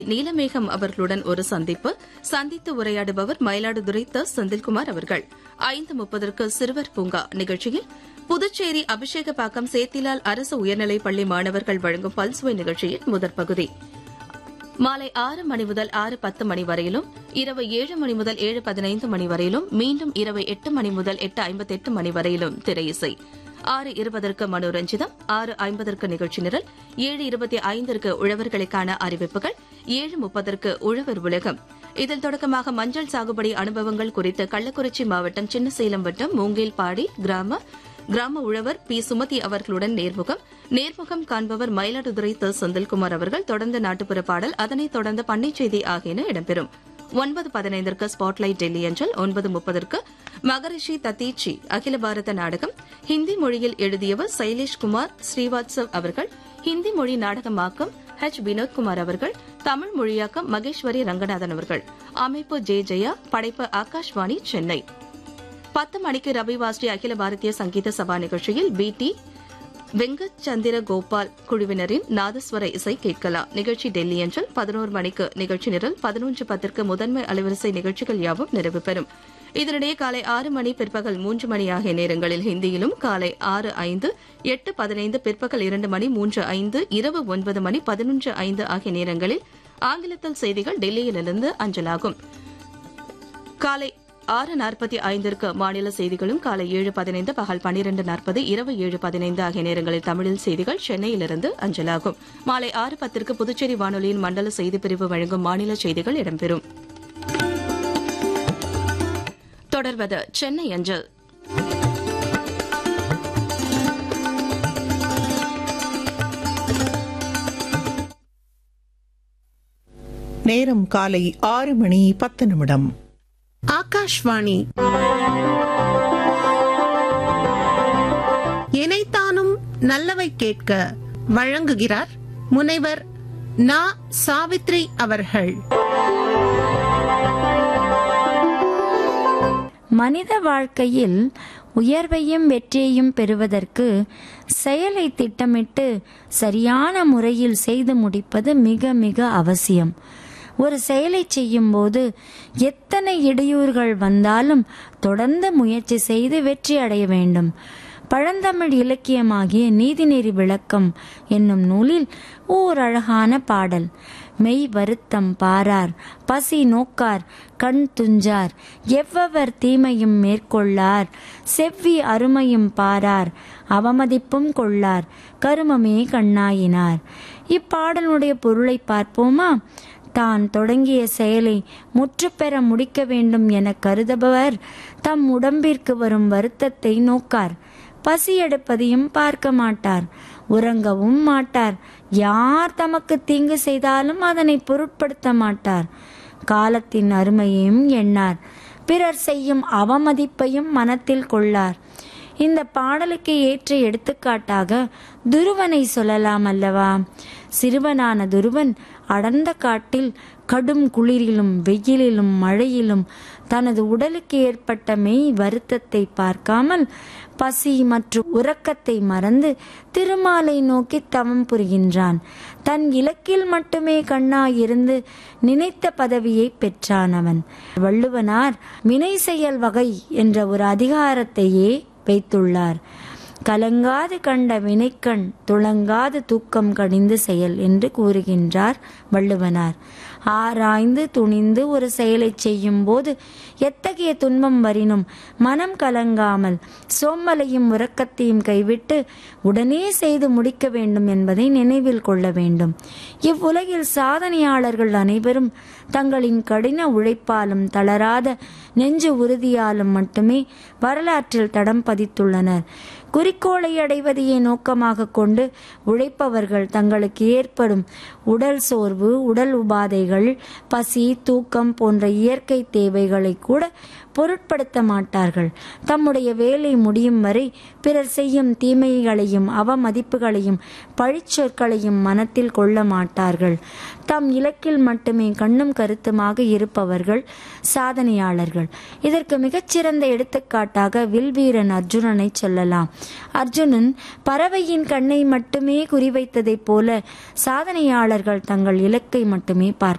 நீலமேகம் அவர்களுடன் ஒரு சந்திப்பு சந்தித்து உரையாடுபவர் மயிலாடுதுறை த செந்தில்குமார் அவர்கள் ஐந்து முப்பதற்கு சிறுவர் பூங்கா நிகழ்ச்சியில் புதுச்சேரி அபிஷேகப்பாக்கம் சேத்திலால் அரசு உயர்நிலைப் பள்ளி மாணவர்கள் வழங்கும் பல்சுவை நிகழ்ச்சியின் முதற் பகுதி மாலை ஆறு மணி முதல் ஆறு பத்து மணி வரையிலும் இரவு ஏழு மணி முதல் ஏழு பதினைந்து மணி வரையிலும் மீண்டும் இரவு எட்டு மணி முதல் எட்டு ஐம்பத்தெட்டு மணி வரையிலும் திரையிசை ஆறு இருபதற்கு மனோரஞ்சிதம் ஆறு ஐம்பதற்கு நிகழ்ச்சி நிரல் ஏழு இருபத்தி ஐந்திற்கு உழவர்களுக்கான அறிவிப்புகள் ஏழு முப்பதற்கு உழவர் உலகம் இதில் தொடக்கமாக மஞ்சள் சாகுபடி அனுபவங்கள் குறித்து கள்ளக்குறிச்சி மாவட்டம் சின்னசேலம் வட்டம் மூங்கில்பாடி கிராம கிராம உழவர் பி சுமதி அவர்களுடன் நேர்முகம் நேர்முகம் காண்பவர் மயிலாடுதுறை த செந்தில்குமார் அவர்கள் தொடர்ந்து நாட்டுப்புற பாடல் அதனைத் தொடர்ந்து பண்ணைச் செய்தி ஆகியன இடம்பெறும் ஒன்பது பதினைந்திற்கு ஸ்பாட்லைட் டெல்லி அஞ்சல் ஒன்பது முப்பதற்கு மகரிஷி தத்தீச்சி அகில பாரத நாடகம் ஹிந்தி மொழியில் எழுதியவர் சைலேஷ்குமார் ஸ்ரீவாத்சவ் அவர்கள் ஹிந்தி மொழி நாடகமாக்கம் ஹெச் வினோத்குமார் அவர்கள் தமிழ் மொழியாக்கம் மகேஸ்வரி ரங்கநாதன் அவர்கள் அமைப்பு ஜே ஜெயா படைப்பு ஆகாஷ்வாணி சென்னை பத்து மணிக்கு ரவி வாஸ்ரீ அகில பாரதிய சங்கீத சபா நிகழ்ச்சியில் பி டி வெங்கட் சந்திர கோபால் குழுவினரின் நாதஸ்வர இசை கேட்கலாம் நிகழ்ச்சி டெல்லி அஞ்சல் பதினோரு மணிக்கு நிகழ்ச்சி நிரல் பதினொன்று பத்திற்கு முதன்மை அலைவரிசை நிகழ்ச்சிகள் யாவும் நிறைவு பெறும் இதனிடையே காலை ஆறு மணி பிற்பகல் மூன்று மணி ஆகிய நேரங்களில் ஹிந்தியிலும் காலை ஆறு ஐந்து எட்டு பதினைந்து பிற்பகல் இரண்டு மணி மூன்று ஐந்து இரவு ஒன்பது மணி பதினொன்று ஐந்து ஆகிய நேரங்களில் ஆங்கிலத்தில் செய்திகள் டெல்லியிலிருந்து அஞ்சலாகும் காலை ஆறு நாற்பத்தி ஐந்திற்கு மாநில செய்திகளும் காலை ஏழு பதினைந்து பகல் பன்னிரண்டு நாற்பது இரவு ஏழு பதினைந்து ஆகிய நேரங்களில் தமிழில் செய்திகள் சென்னையிலிருந்து அஞ்சலாகும் மாலை ஆறு பத்திற்கு புதுச்சேரி வானொலியின் மண்டல செய்திப்பிரிவு வழங்கும் மாநில செய்திகள் இடம்பெறும் தொடர்வது சென்னை அஞ்சல் நேரம் காலை ஆறு மணி பத்து நிமிடம் ஆகாஷ்வாணி இணைத்தானும் நல்லவை கேட்க வழங்குகிறார் முனைவர் நா சாவித்ரி அவர்கள் மனித வாழ்க்கையில் உயர்வையும் வெற்றியையும் பெறுவதற்கு செயலை திட்டமிட்டு சரியான முறையில் செய்து முடிப்பது மிக மிக அவசியம் ஒரு செயலை செய்யும்போது எத்தனை இடையூறுகள் வந்தாலும் தொடர்ந்து முயற்சி செய்து வெற்றி அடைய வேண்டும் பழந்தமிழ் இலக்கியமாகிய நீதிநெறி விளக்கம் என்னும் நூலில் ஓர் அழகான பாடல் மெய் வருத்தம் பாரார் பசி நோக்கார் கண் துஞ்சார் எவ்வவர் தீமையும் மேற்கொள்ளார் செவ்வி அருமையும் பாரார் அவமதிப்பும் கொள்ளார் கருமமே கண்ணாயினார் இப்பாடலுடைய பொருளை பார்ப்போமா தான் தொடங்கிய செயலை முற்றுப்பெற முடிக்க வேண்டும் என கருதுபவர் தம் உடம்பிற்கு வரும் வருத்தத்தை நோக்கார் பசி எடுப்பதையும் பார்க்க மாட்டார் உறங்கவும் மாட்டார் யார் தமக்கு தீங்கு செய்தாலும் அதனை பொருட்படுத்த மாட்டார் காலத்தின் அருமையையும் எண்ணார் பிறர் செய்யும் அவமதிப்பையும் மனத்தில் கொள்ளார் இந்த பாடலுக்கு ஏற்ற எடுத்துக்காட்டாக துருவனை சொல்லலாம் அல்லவா சிறுவனான துருவன் அடர்ந்த காட்டில் கடும் குளிரிலும் வெயிலிலும் மழையிலும் தனது உடலுக்கு ஏற்பட்ட மெய் வருத்தத்தை பார்க்காமல் பசி மற்றும் உறக்கத்தை மறந்து திருமாலை நோக்கி தவம் புரிகின்றான் தன் இலக்கில் மட்டுமே கண்ணாயிருந்து நினைத்த பதவியை பெற்றான் அவன் வள்ளுவனார் வினை செயல் வகை என்ற ஒரு அதிகாரத்தையே வைத்துள்ளார் கலங்காது கண்ட வினைக்கண் துளங்காது தூக்கம் கடிந்து செயல் என்று கூறுகின்றார் வள்ளுவனார் ஆராய்ந்து துணிந்து ஒரு செயலை செய்யும் போது எத்தகைய துன்பம் வரினும் மனம் கலங்காமல் சோம்பலையும் உறக்கத்தையும் கைவிட்டு உடனே செய்து முடிக்க வேண்டும் என்பதை நினைவில் கொள்ள வேண்டும் இவ்வுலகில் சாதனையாளர்கள் அனைவரும் தங்களின் கடின உழைப்பாலும் தளராத நெஞ்சு உறுதியாலும் மட்டுமே வரலாற்றில் தடம் பதித்துள்ளனர் குறிக்கோளை அடைவதையே நோக்கமாக கொண்டு உழைப்பவர்கள் தங்களுக்கு ஏற்படும் உடல் சோர்வு உடல் உபாதைகள் பசி தூக்கம் போன்ற இயற்கை தேவைகளை கூட பொருட்படுத்த மாட்டார்கள் தம்முடைய வேலை முடியும் வரை பிறர் செய்யும் தீமைகளையும் அவமதிப்புகளையும் பழிச்சொற்களையும் மனத்தில் கொள்ள மாட்டார்கள் தம் இலக்கில் மட்டுமே கண்ணும் கருத்துமாக இருப்பவர்கள் சாதனையாளர்கள் இதற்கு மிகச்சிறந்த எடுத்துக்காட்டாக வில்வீரன் அர்ஜுனனை சொல்லலாம் அர்ஜுனன் பறவையின் கண்ணை மட்டுமே குறிவைத்ததைப் போல சாதனையாளர்கள் தங்கள் இலக்கை மட்டுமே பார்ப்பார்கள்